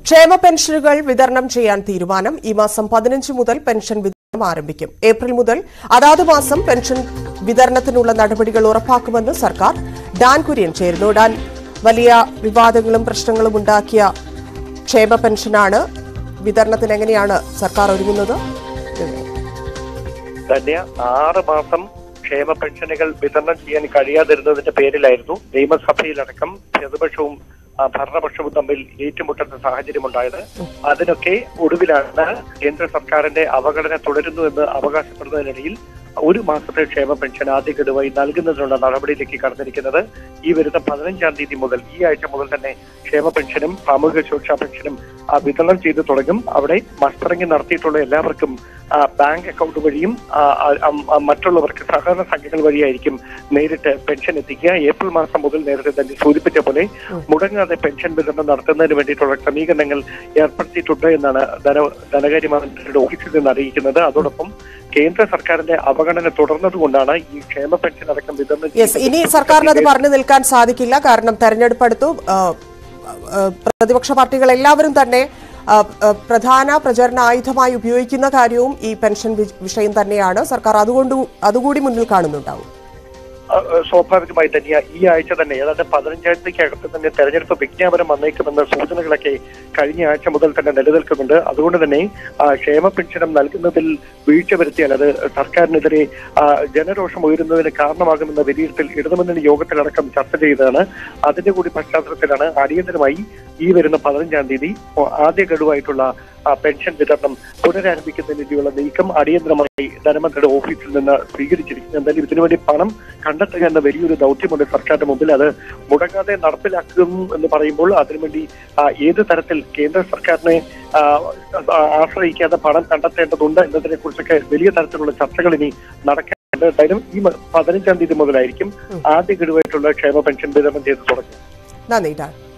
ക്ഷേമ പെൻഷനുകൾ വിതരണം ചെയ്യാൻ തീരുമാനം ഈ മാസം പതിനഞ്ച് മുതൽ പെൻഷൻ വിതരണം ആരംഭിക്കും ഏപ്രിൽ മുതൽ അതാത് മാസം പെൻഷൻ വിതരണത്തിനുള്ള നടപടികൾ ഉറപ്പാക്കുമെന്ന് സർക്കാർ ഡാൻ കുര്യൻ ചേരുന്നു ഡാൻ വലിയ വിവാദങ്ങളും പ്രശ്നങ്ങളും ഉണ്ടാക്കിയ ക്ഷേമ പെൻഷനാണ് വിതരണത്തിന് എങ്ങനെയാണ് സർക്കാർ ഒരുങ്ങുന്നത് തന്നെ ആറ് മാസം ക്ഷേമ പെൻഷനുകൾ വിതരണം ചെയ്യാൻ കഴിയാതിരുന്നതിന്റെ പേരിലായിരുന്നു നിയമസഭയിലടക്കം പ്രതിപക്ഷവും ആ, ഭരണപക്ഷവും തമ്മിൽ ഏറ്റുമുട്ടുന്ന സാഹചര്യമുണ്ടായത് അതിനൊക്കെ ഒടുവിലാണ് കേന്ദ്ര സർക്കാരിന്റെ അവഗണന തുടരുന്നു എന്ന് അവകാശപ്പെടുന്നതിനിടയിൽ ഒരു മാസത്തെ ക്ഷേമ പെൻഷൻ ആദ്യ ഗഡുവായി നൽകുന്നതിനുള്ള നടപടിയിലേക്ക് കടന്നിരിക്കുന്നത് ഈ വരുന്ന പതിനഞ്ചാം തീയതി മുതൽ ഈ ആഴ്ച മുതൽ തന്നെ ക്ഷേമ പെൻഷനും സാമൂഹിക സുരക്ഷാ പെൻഷനും ആ, വിതരണം ചെയ്തു തുടങ്ങും അവിടെ മസ്റ്ററിംഗ് നടത്തിയിട്ടുള്ള എല്ലാവർക്കും ആ, ബാങ്ക് അക്കൗണ്ട് വഴിയും ആ, ആ, ആ, ആ, മറ്റുള്ളവർക്ക് സഹകരണ സംഘങ്ങൾ വഴിയായിരിക്കും നേരിട്ട് പെൻഷൻ എത്തിക്കുക ഏപ്രിൽ മാസം മുതൽ നേരത്തെ തന്നെ സൂചിപ്പിച്ച പോലെ മുടങ്ങാതെ പെൻഷൻ വിതരണം നടത്തുന്നതിന് വേണ്ടിയിട്ടുള്ള ക്രമീകരണങ്ങൾ ഏർപ്പെടുത്തിയിട്ടുണ്ട് എന്നാണ് ധന ധനകാര്യമന്ത്രിയുടെ ഓഫീസിൽ നിന്ന് അറിയിക്കുന്നത് അതോടൊപ്പം കേന്ദ്ര സർക്കാരിന്റെ അവഗണന തുടർന്നതുകൊണ്ടാണ് ഈ ക്ഷേമ പെൻഷൻ അടക്കം വിതരണം യെസ് ഇനി സർക്കാരിന് അത് പറഞ്ഞു നിൽക്കാൻ സാധിക്കില്ല കാരണം തെരഞ്ഞെടുപ്പ് അടുത്തു ആ, ആ, പ്രതിപക്ഷ പാർട്ടികൾ എല്ലാവരും തന്നെ ആ, ആ, പ്രധാന പ്രചരണ ആയുധമായി ഉപയോഗിക്കുന്ന കാര്യവും ഈ പെൻഷൻ വി- വിഷയം തന്നെയാണ് സർക്കാർ അതുകൊണ്ട് അതുകൂടി മുന്നിൽ കാണുന്നുണ്ടാവും അഹ് അഹ് സ്വാഭാവികമായി തന്നെ ഈ ആഴ്ച തന്നെ ഏതാണ്ട് പതിനഞ്ചാഴ്ചക്കകത്ത് തന്നെ തെരഞ്ഞെടുപ്പ് വിജ്ഞാപനം വന്നേക്കുമെന്ന സൂചനകളൊക്കെ കഴിഞ്ഞ ആഴ്ച മുതൽ തന്നെ നിലനിൽക്കുന്നുണ്ട് അതുകൊണ്ട് തന്നെ ആ, ക്ഷേമ പെൻഷനും നൽകുന്നതിൽ വീഴ്ച വരുത്തിയാൽ അത് സർക്കാരിനെതിരെ ആ, ജനരോഷം ഉയരുന്നതിന് കാരണമാകുമെന്ന വിലയിരുത്തൽ ഇടതുമുന്നണി യോഗത്തിലടക്കം ചർച്ച ചെയ്തതാണ് അതിന്റെ കൂടി പശ്ചാത്തലത്തിലാണ് അടിയന്തരമായി ഈ വരുന്ന പതിനഞ്ചാം തീയതി ആദ്യ ഗഡുവായിട്ടുള്ള ആ, പെൻഷൻ വിതരണം പുനരാരംഭിക്കുന്നതിന് വേണ്ടിയുള്ള നീക്കം അടിയന്തരമായി ധനമന്ത്രിയുടെ ഓഫീസിൽ നിന്ന് സ്വീകരിച്ചിരിക്കുന്നു എന്തായാലും ഇതിനുവേണ്ടി പണം കണ്ടെത്തുക എന്ന വലിയൊരു ദൗത്യമുണ്ട് സർക്കാരിന്റെ മുമ്പിൽ അത് മുടങ്ങാതെ നടപ്പിലാക്കും എന്ന് പറയുമ്പോൾ അതിനുവേണ്ടി ആ, ഏത് തരത്തിൽ കേന്ദ്ര സർക്കാരിനെ ആ, ആ, ആശ്രയിക്കാതെ പണം കണ്ടെത്തേണ്ടതുണ്ട് എന്നതിനെ കുറിച്ചൊക്കെ വലിയ തരത്തിലുള്ള ചർച്ചകൾ ഇനി നടക്കാനുണ്ട് എന്തായാലും ഈ മ- പതിനഞ്ചാം തീയതി മുതലായിരിക്കും ആദ്യ ഗഡുവായിട്ടുള്ള ക്ഷേമ പെൻഷൻ വിതരണം ചെയ്ത് തുടങ്ങും നന്ദി ഡാൻ